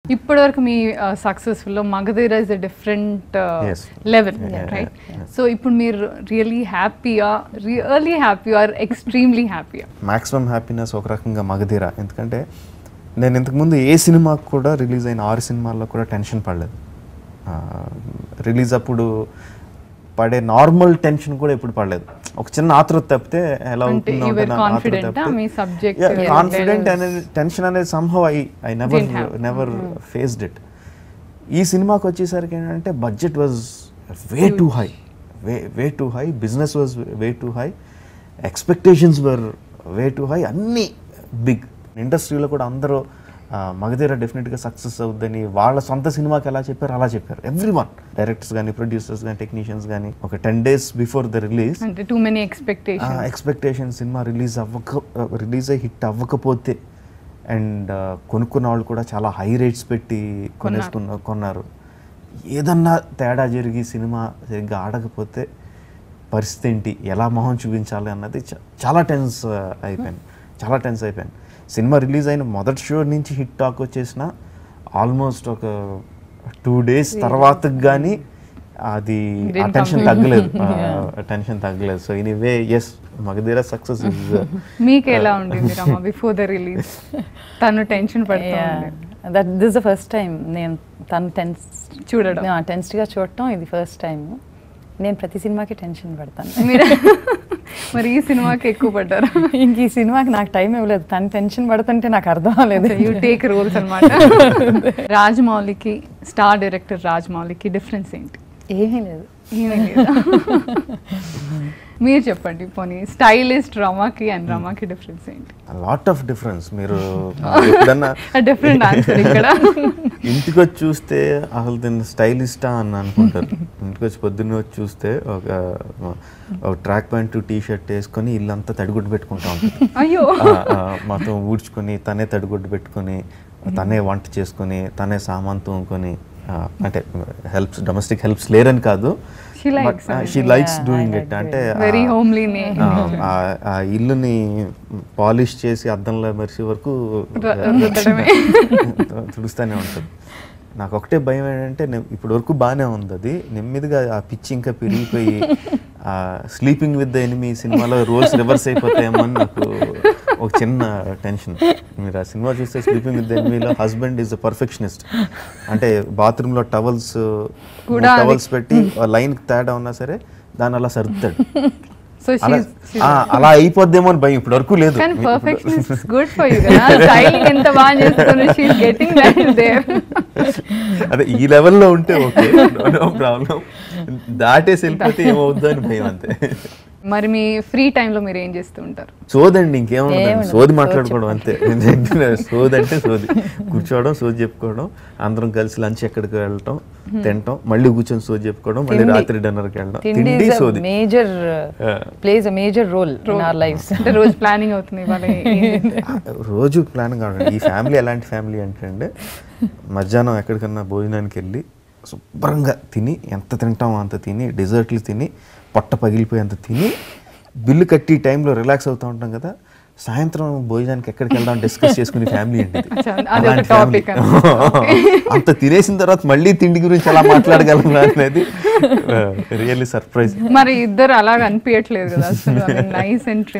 ఇప్పటివరకు మీ సక్సెస్ఫుల్ లో Magadheera is a different Yes. Level Yeah, right so ఇప్పుడు మీరు రియలీ హ్యాపీయా రియలీ హ్యాపీ ఆర్ ఎక్స్ట్రీమ్లీ హ్యాపీయా మ్యాక్సిమం హ్యాపీనెస్ ఒక రకంగా మగధీర ఎందుకంటే నేను ఇంతకుముందు ఏ సినిమాకు కూడా రిలీజ్ అయిన ఆరు సినిమాల్లో కూడా టెన్షన్ పడలేదు రిలీజ్ అప్పుడు పడే నార్మల్ టెన్షన్ కూడా ఎప్పుడు పడలేదు ఒక చిన్న ఆతృత తప్పితే ఎలా అంటే అవుతుందో you were అంటే నా ఆతృత confident ఆ తప్పితే- మీ subject Yeah, Yeah. కాన్ఫిడెంట్ అనేది టెన్షన్ అనేది somehow I I never Didn't have. Never faced it ఈ సినిమాకి వచ్చేసరికి ఏంటంటే budget was way too high way way too high business was way too high expectations were way too high అన్నీ big ఇండస్ట్రీలో కూడా అందరూ ఆ, మగధీర డెఫినెట్గా సక్సెస్ అవుద్దని వాళ్ళ సొంత సినిమాకి ఎలా చెప్పారు అలా చెప్పారు ఎవ్రీ వన్ డైరెక్టర్స్ కానీ ప్రొడ్యూసర్స్ కానీ టెక్నీషియన్స్ కానీ ఒక ten days before the release అంటే టూ మెనీ ఎక్స్పెక్టేషన్ ఎక్స్పెక్టేషన్ సినిమా రిలీజ్ అవ్వక రిలీజ్ అయ్యి హిట్ అవ్వకపోతే అండ్ కొనుక్కున్న వాళ్ళు కూడా చాలా హై రేట్స్ పెట్టి కొనేసుకున్న కొన్నారు ఏదన్నా తేడా జరిగి సినిమా సరిగ్గా ఆడకపోతే పరిస్థితి ఏంటి ఎలా మొహం చూపించాలి అన్నది చ- చాలా టెన్స్ అయిపోయాను చాలా టెన్స్ అయిపోయాను సినిమా రిలీజ్ అయిన మొదటి షో నుంచి హిట్ టాక్ వచ్చేసిన ఆల్మోస్ట్ ఒక టూ డేస్ తర్వాత కానీ అది Didn't అటెన్షన్ come. తగ్గలేదు టెన్షన్ తగ్గలేదు so anyways Magadheera success is మీకు ఎలా ఉండింది రమ బిఫోర్ ద రిలీజ్ తను టెన్షన్ పడుతుంది that this the first time నేను తను టెన్స్ చూడడం. టెన్స్డ్గా చూడటం ఇది ఫస్ట్ టైం నేను ప్రతి సినిమాకి టెన్షన్ పడతాను మీరు మరి ఈ సినిమాకి ఎక్కువ పడ్డారు ఇంక ఈ సినిమాకి నాకు టైం ఇవ్వలేదు తను టెన్షన్ పడుతుంటే నాకు అర్థం అవ్వలేదు యూ టేక్ రోల్స్ అనమాట రాజమౌళికి స్టార్ డైరెక్టర్ రాజమౌళికి డిఫరెన్స్ ఏంటి ఏమీ లేదు ఏమీ లేదా మీరు చెప్పండి పోనీ స్టైలిస్ట్ రమాకి అండ్ రమాకి డిఫరెన్స్ ఏంటి లాట్ ఆఫ్ డిఫరెన్స్ మీరు ఎప్పుడన్నా డిఫరెంట్ ఆన్సర్ ఇక్కడ ఇంటికి వచ్చి చూస్తే అసలు దీన్ని స్టైలిస్టా అని అనుకుంటారు ఇంటికి వచ్చి పొద్దున్నే వచ్చి చూస్తే ఒక ఒక ట్రాక్ ప్యాంట్ టీ షర్ట్ వేసుకొని ఇల్లంతా తడిగుడ్డు పెట్టుకుంటా ఉంటుంది అయ్యో ఆ, ఆ, మొత్తం ఊడ్చుకొని తనే తడిగుడ్డు పెట్టుకొని తనే వంట చేసుకొని తనే సామాన్ తోముకొని ఆ, అంటే హెల్ప్స్ డొమెస్టిక్ హెల్ప్స్ లేరని కాదు She likes it. She likes Yeah, I doing like it అంటే వెరీ ఆ- హోమ్లీ ఆ, ఆ- ఆ ఇల్లుని పాలిష్ చేసి అద్దంలో మెరిసే వరకు ర- రుద్దడమే. తుడుస్తూనే ఉంటుంది నాకు ఒకటే భయం ఏంటంటే నేను ఇప్పటి వరకు బాగానే ఉంది అది నెమ్మదిగా ఆ పిచ్చి ఇంకా పెరిగిపోయి ఆ స్లీపింగ్ విత్ ద ఎనిమి సినిమాలో రోల్స్ రివర్స్ అయిపోతాయేమో అని నాకు ఒక చిన్న టెన్షన్ మీరు ఆ సినిమా చూస్తే స్లీపింగ్ విత్ ద ఎనిమిలో హస్బెండ్ ఈజ్ అ పర్ఫెక్షనిస్ట్ అంటే బాత్రూంలో టవల్స్ కూడా అది- టవల్స్ పెట్టి లైన్ తేడా ఉన్నా సరే దాన్ని అలా సర్దుతాడు సో అలా ఆ, అలా అయిపోద్దేమో అని భయం ఇప్పటి వరకు లేదు కానీ perfection is good for you కదా స్టైలింగ్ ఎంత బాగా చేస్తున్నారు షీ గెటింగ్ దట్ దేర్ అదే ఈ లెవెల్లో ఉంటే ఓకే నో ప్రాబ్లం దాటేసి వెళ్ళిపోతే ఏమవుద్దో అని భయం అంతే మరి మీ ఫ్రీ టైంలో మీరు ఏం చేస్తూ ఉంటారు సోదండి ఇంకేముండదు ఏముండదు. సోది సోది మాట్లాడుకోవడం అంతే సోది అంటే సోది కూర్చోవడం సోది చెప్పుకోవడం అందరం కలిసి లంచ్ ఎక్కడికి వెళ్ళటం తినటం మళ్ళీ కూర్చొని సోది చెప్పుకోవడం మళ్ళీ తిండి. రాత్రి డిన్నర్కి వెళ్ళడం తిండి తిండి సోది major Yeah. Place a major role in our life అంటే రోజు ప్లానింగ్ అవుతుంది ఇవాళ ఏం- రోజు ప్లాన్ కావాలి ఈ ఫ్యామిలీ ఎలాంటి ఫ్యామిలీ అంటే అండి మధ్యాహ్నం ఎక్కడికన్నా భోజనానికి వెళ్ళి శుభ్రంగా తిని ఎంత తింటామో అంత తిని డెజర్ట్లు తిని పొట్ట పగిలిపోయేంత తిని బిల్లు కట్టి టైంలో రిలాక్స్ అవుతూ ఉంటాం కదా సాయంత్రం భోజనానికి ఎక్కడికి వెళ్దాం డిస్కస్ చేసుకునే ఫ్యామిలీ అండి ఇది. అచ్చా, అది ఒక అలాంటి topic family. అంత తినేసిన తర్వాత మళ్ళీ తిండి గురించి ఎలా మాట్లాడగలం అనేది రియల్లీ సర్ప్రైజ్ మరి ఇద్దరు అలాగ అనిపించట్లేదు కదా అసలు నైస్ అండ్